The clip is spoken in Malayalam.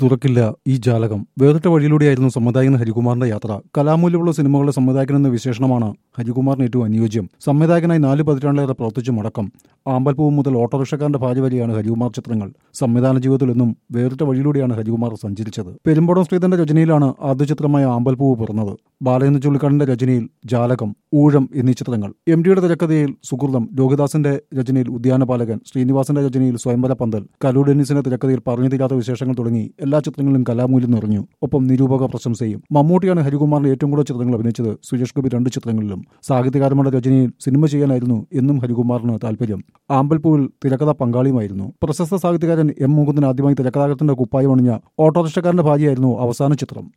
തുറക്കില്ല ഈ ജാലകം വേറിട്ട വഴിയിലൂടെയായിരുന്നു സംവിധായകൻ ഹരികുമാറിന്റെ യാത്ര കലാമൂല്യമുള്ള സിനിമകളുടെ സംവിധായകൻ എന്ന വിശേഷണമാണ് ഹരികുമാറിന് ഏറ്റവും അനുയോജ്യം സംവിധായകനായി നാല് പതിറ്റാണ്ടിലേറെ പ്രവർത്തിച്ചു മടക്കം ആമ്പൽപ്പൂവ് മുതൽ ഓട്ടോറിക്ഷക്കാരന്റെ ഭാര്യ വരെയാണ് ഹരികുമാർ ചിത്രങ്ങൾ സംവിധാന ജീവിതത്തിൽ എന്നും വേറിട്ട വഴിയിലൂടെയാണ് ഹരികുമാർ സഞ്ചരിച്ചത് പെരുമ്പോടം ശ്രീധന്റെ രചനയിലാണ് ആദ്യ ചിത്രമായ ആമ്പൽപ്പൂവ് പിറന്നത് ബാലചന്ദ്ര ചുള്ളിക്കാടിന്റെ രചനയിൽ ജാലകം ഊഴം എന്നീ ചിത്രങ്ങൾ എം ഡിയുടെ തിരക്കഥയിൽ സുഹൃതം ലോഹിദാസിന്റെ രചനയിൽ ഉദ്യാനപാലകൻ ശ്രീനിവാസന്റെ രചനയിൽ സ്വയംവര പന്തൽ കലു ഡെന്നിസിന്റെ തിരക്കഥയിൽ പറഞ്ഞു തീരാത്ത വിശേഷങ്ങൾ തുടങ്ങി എല്ലാ ചിത്രങ്ങളിലും കലാമൂല്യം നിറഞ്ഞു ഒപ്പം നിരൂപക പ്രശംസയും മമ്മൂട്ടിയാണ് ഹരികുമാറിന്റെ ഏറ്റവും കൂടുതൽ ചിത്രങ്ങൾ അഭിനയിച്ചത് സുരേഷ് ഗോപി രണ്ട് ചിത്രങ്ങളിലും സാഹിത്യകാരന്മാരുടെ രചനയിൽ സിനിമ ചെയ്യാനായിരുന്നു എന്നും ഹരികുമാറിന് താല്പര്യം ആമ്പൽപ്പൂവിൽ തിരക്കഥ പങ്കാളിയുമായിരുന്നു പ്രശസ്ത സാഹിത്യകാരൻ എം മുകുന്ദൻ ആദ്യമായി തിരക്കഥാകൃത്തിന്റെ കുപ്പായം അണിഞ്ഞ ഓട്ടോറിക്ഷക്കാരന്റെ ഭാര്യയായിരുന്നു അവസാന ചിത്രം